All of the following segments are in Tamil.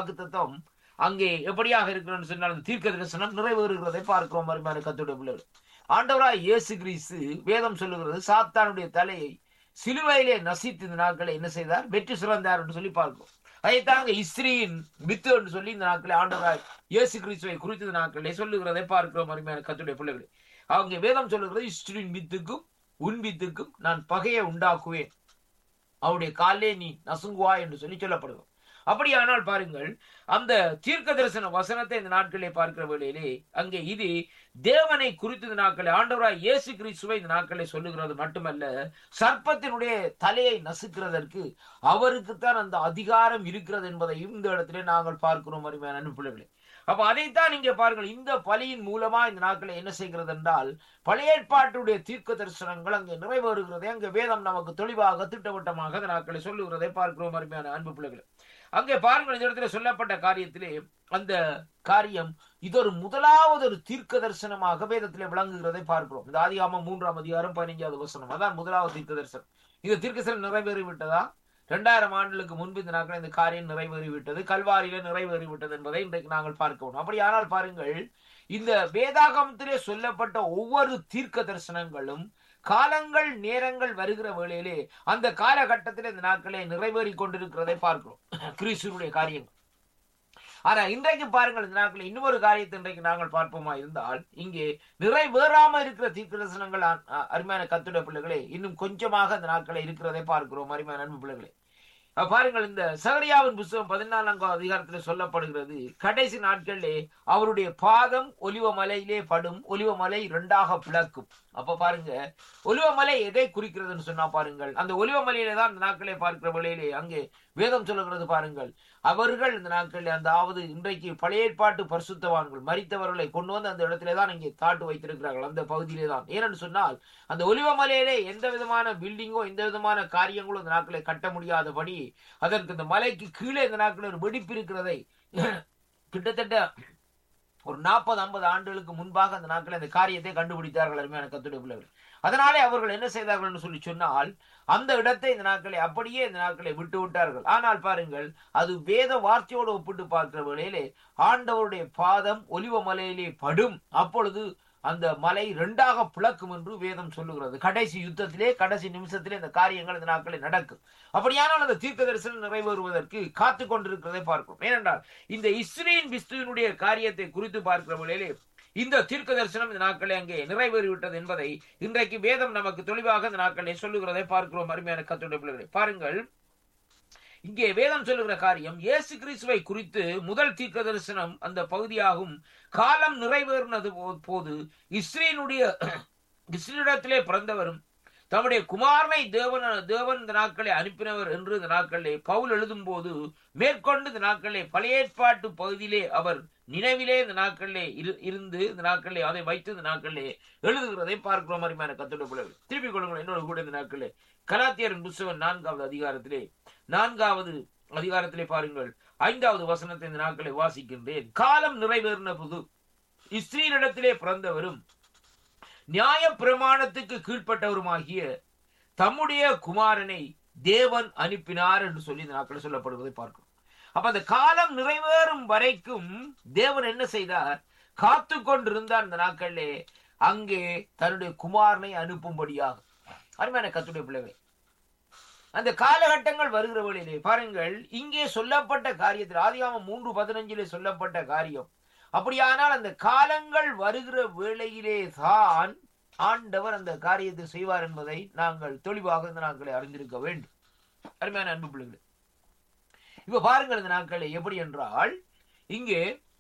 வாக்குத்தத்தம் அங்கே எப்படியாக இருக்கிறன்னு சொன்னால் அந்த தீர்க்க தரிசனம் நிறைவேறுகிறதை பார்க்கிறோம் அருமையான கத்துடைய பிள்ளைகள் ஆண்டவராய் இயேசு கிறிஸ்து வேதம் சொல்லுகிறது சாத்தானுடைய தலையை சிலுவையிலே நசித்து இந்த நாட்களை என்ன செய்தார் வெற்றி சிறந்தார் என்று சொல்லி பார்க்கிறோம் அதைத்தாங்க இஸ்ரீயின் வித்து என்று சொல்லி இந்த நாட்களை ஆண்டவராய் இயேசு கிறிஸ்துவை குறித்த இந்த நாட்களை சொல்லுகிறதை பார்க்கிறோம் அருமையான கத்துடைய பிள்ளைகளை அவங்க வேதம் சொல்லுகிறது இஸ்ரீன் வித்துக்கும் உன் வித்துக்கும் நான் பகையை உண்டாக்குவேன் அவருடைய காலே நீ நசுங்குவா என்று சொல்லி சொல்லப்படுகிறோம் அப்படியானால் பாருங்கள் அந்த தீர்க்க தரிசன வசனத்தை இந்த நாட்களிலே பார்க்கிற வேளையிலே அங்கே இது தேவனை குறித்து இந்த நாட்களை ஆண்டவராய் இயேசு கிறிஸ்துவை இந்த நாட்களை சொல்லுகிறது மட்டுமல்ல சர்ப்பத்தினுடைய தலையை நசுக்கிறதற்கு அவருக்குத்தான் அந்த அதிகாரம் இருக்கிறது என்பதையும் இந்த இடத்திலே நாங்கள் பார்க்கிறோம் அருமையான அனுப்பிள்ளைகளே அப்ப அதைத்தான் இங்கே பாருங்கள் இந்த பலியின் மூலமா இந்த நாட்களை என்ன செய்கிறது என்றால் பழைய ஏற்பாட்டுடைய தீர்க்க தரிசனங்கள் அங்கே நிறைவேறுகிறதே அங்கே வேதம் நமக்கு தெளிவாக திட்டவட்டமாக இந்த நாட்களை சொல்லுகிறதை பார்க்கிறோம் அருமையான அன்பு பிள்ளைகளை அங்கே பாருங்கள் இந்த இடத்துல சொல்லப்பட்ட காரியத்திலே அந்த காரியம் இது ஒரு முதலாவது ஒரு தீர்க்க தரிசனமாக வேதத்திலே விளங்குகிறதை பார்க்கிறோம் இந்த ஆதிகாமம் மூன்றாம் அதிகாரம் பதினைஞ்சாவது வசனம் அதான் முதலாவது தீர்க்க தரிசனம் இந்த தீர்க்க தரிசனம் நிறைவேறி விட்டதா இரண்டாயிரம் ஆண்டுகளுக்கு முன்பு இந்த நாட்கள் இந்த காரியம் நிறைவேறிவிட்டது கல்வாரியில நிறைவேறிவிட்டது என்பதை இன்றைக்கு நாங்கள் பார்க்கணும் அப்படியானால் பாருங்கள் இந்த வேதாகமத்திலே சொல்லப்பட்ட ஒவ்வொரு தீர்க்க தரிசனங்களும் காலங்கள் நேரங்கள் வருகிற வேளையிலே அந்த காலகட்டத்தில் இந்த நாட்களே நிறைவேறி கொண்டிருக்கிறதை பார்க்கிறோம் கிறிஸ்துடைய காரியங்கள் ஆனா இன்றைக்கு பாருங்கள் இந்த நாட்களில் இன்னொரு காரியத்தை இன்றைக்கு நாங்கள் பார்ப்போமா இருந்தால் இங்கே நிறைவேறாம இருக்கிற தீர்க்க தரிசனங்கள் அருமையான கத்துட பிள்ளைகளே இன்னும் கொஞ்சமாக அந்த நாட்களை இருக்கிறதை பார்க்கிறோம் அருமையான அன்பு பிள்ளைகளே பாருங்கள் இந்த சகரியாவின் புஸ்தகம் பதினாலாம் அதிகாரத்தில் சொல்லப்படுகிறது கடைசி நாட்களிலே அவருடைய பாதம் ஒலிவ மலையிலே படும் ஒலிவ மலை இரண்டாக பிளக்கும் அப்ப பாருங்க ஒலிவ மலை எதை குறிக்கிறதுன்னு சொன்னா பாருங்கள் அந்த ஒலிவ மலையிலே தான் இந்த நாட்களை பார்க்கிற வழியிலே அங்கே வேதம் சொல்லுகிறது பாருங்கள் அவர்கள் இந்த நாட்களில் அந்த ஆவது இன்றைக்கு பழைய ஏற்பாட்டு பரிசுத்தவான்கள் மறித்தவர்களை கொண்டு வந்து அந்த இடத்திலே தான் இங்கே தாட்டு வைத்திருக்கிறார்கள் அந்த பகுதியிலே தான் ஏனென்று சொன்னால் அந்த ஒலிவ மலையிலே எந்த விதமான பில்டிங்கோ எந்த விதமான காரியங்களோ இந்த நாட்களை கட்ட முடியாதபடி அதற்கு இந்த மலைக்கு கீழே இந்த நாட்களில் ஒரு வெடிப்பு இருக்கிறதை கிட்டத்தட்ட ஒரு நாற்பது ஐம்பது ஆண்டுகளுக்கு முன்பாக அந்த நாட்களில் அந்த காரியத்தை கண்டுபிடித்தார்கள் அருமையான கத்துடைய பிள்ளைகள் அதனாலே அவர்கள் என்ன செய்தார்கள் என்று சொல்லி சொன்னால் அந்த இடத்தை இந்த நாட்களை அப்படியே இந்த நாட்களை விட்டு விட்டார்கள் ஆனால் பாருங்கள் அது வேத வார்த்தையோடு ஒப்பிட்டு பார்க்கிற வேளையிலே ஆண்டவருடைய பாதம் ஒலிவ மலையிலே படும் அப்பொழுது அந்த மலை ரெண்டாக பிளக்கும் என்று வேதம் சொல்லுகிறது கடைசி யுத்தத்திலே கடைசி நிமிஷத்திலே இந்த காரியங்கள் இந்த நாட்களில் நடக்கும் அப்படியானால் அந்த தீர்க்க தரிசனம் நிறைவேறுவதற்கு காத்து கொண்டிருக்கிறதை பார்க்கிறோம் ஏனென்றால் இந்த இஸ்ரீன் விஸ்துவினுடைய காரியத்தை குறித்து பார்க்கிற வேளையிலே இந்த தீர்க்க தரிசனம் இந்த நாட்களே அங்கே நிறைவேறிவிட்டது என்பதை இன்றைக்கு வேதம் நமக்கு தெளிவாக இந்த நாட்களை சொல்லுகிறதை பார்க்கிறோம் அருமையான கத்துடைய பிள்ளைகளை பாருங்கள் இங்கே வேதம் சொல்லுகிற காரியம் இயேசு கிறிஸ்துவை குறித்து முதல் தீர்க்க தரிசனம் அந்த பகுதியாகும் காலம் நிறைவேறினது போது இஸ்ரீனுடைய இஸ்ரீனிடத்திலே பிறந்தவரும் தம்முடைய குமாரனை தேவன் தேவன் இந்த நாட்களை அனுப்பினவர் என்று இந்த நாட்களிலே பவுல் எழுதும் போது மேற்கொண்டு இந்த நாட்களிலே பழைய ஏற்பாட்டு பகுதியிலே அவர் நினைவிலே இந்த நாட்களிலே இருந்து இந்த நாட்களிலே அதை வைத்து இந்த நாட்களிலே எழுதுகிறதை பார்க்கிறோம் அருமையான கத்துடைய பிள்ளைகள் திருப்பிக் கொள்ளுங்கள் என்னோட கூட இந்த நாட்களிலே கலாத்தியரின் புஸ்தகம் நான்காவது அதிகாரத்திலே நான்காவது அதிகாரத்திலே பாருங்கள் ஐந்தாவது வசனத்தை இந்த நாட்களை வாசிக்கின்றேன் காலம் நிறைவேறின புது இஸ்ரீனிடத்திலே பிறந்தவரும் நியாய பிரமாணத்துக்கு கீழ்ப்பட்டவருமாகிய தம்முடைய குமாரனை தேவன் அனுப்பினார் என்று சொல்லி இந்த நாட்கள் சொல்லப்படுவதை பார்க்கிறோம் அப்ப அந்த காலம் நிறைவேறும் வரைக்கும் தேவன் என்ன செய்தார் காத்து கொண்டிருந்தார் அந்த நாட்களிலே அங்கே தன்னுடைய குமாரனை அனுப்பும்படியாக அருமையான கத்துடைய பிள்ளைகளை அந்த காலகட்டங்கள் வருகிற வழியிலே பாருங்கள் இங்கே சொல்லப்பட்ட காரியத்தில் ஆதியாமம் மூன்று பதினஞ்சிலே சொல்லப்பட்ட காரியம் அப்படியானால் அந்த காலங்கள் வருகிற வேளையிலே தான் ஆண்டவர் அந்த காரியத்தை செய்வார் என்பதை நாங்கள் தெளிவாக இந்த நாட்களை அறிந்திருக்க வேண்டும் அருமையான அன்பு பிள்ளைகள் இப்ப பாருங்கள் இந்த நாட்களை எப்படி என்றால் இங்கே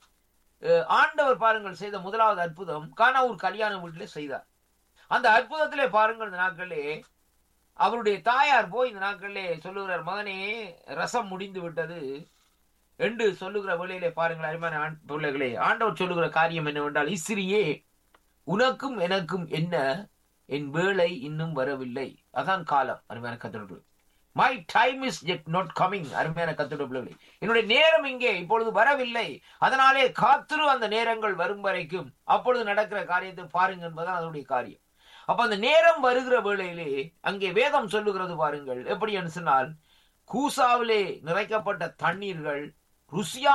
ஆண்டவர் பாருங்கள் செய்த முதலாவது அற்புதம் கானாவூர் கல்யாண வீட்டிலே செய்தார் அந்த அற்புதத்திலே பாருங்கள் இந்த நாட்களே அவருடைய தாயார் போய் இந்த நாட்களிலே சொல்லுகிறார் மகனே ரசம் முடிந்து விட்டது என்று சொல்லுகிற வேளையிலே பாருங்கள் அருமையான பிள்ளைகளே ஆண்டவர் சொல்லுகிற காரியம் என்னவென்றால் இஸ்ரியே உனக்கும் எனக்கும் என்ன என் வேலை இன்னும் வரவில்லை அதான் காலம் அருமையான கத்தொடர்கள் my time is yet not coming அருமையான கத்தொடர்களே என்னுடைய நேரம் இங்கே இப்பொழுது வரவில்லை அதனாலே காத்திரு அந்த நேரங்கள் வரும் வரைக்கும் அப்பொழுது நடக்கிற காரியத்தை பாருங்க என்பதுதான் அதனுடைய காரியம் அப்ப அந்த நேரம் வருகிற வேளையிலே அங்கே வேதம் சொல்லுகிறது பாருங்கள் எப்படி சொன்னால் கூசாவிலே நிறைக்கப்பட்ட தண்ணீர்கள் ருசியா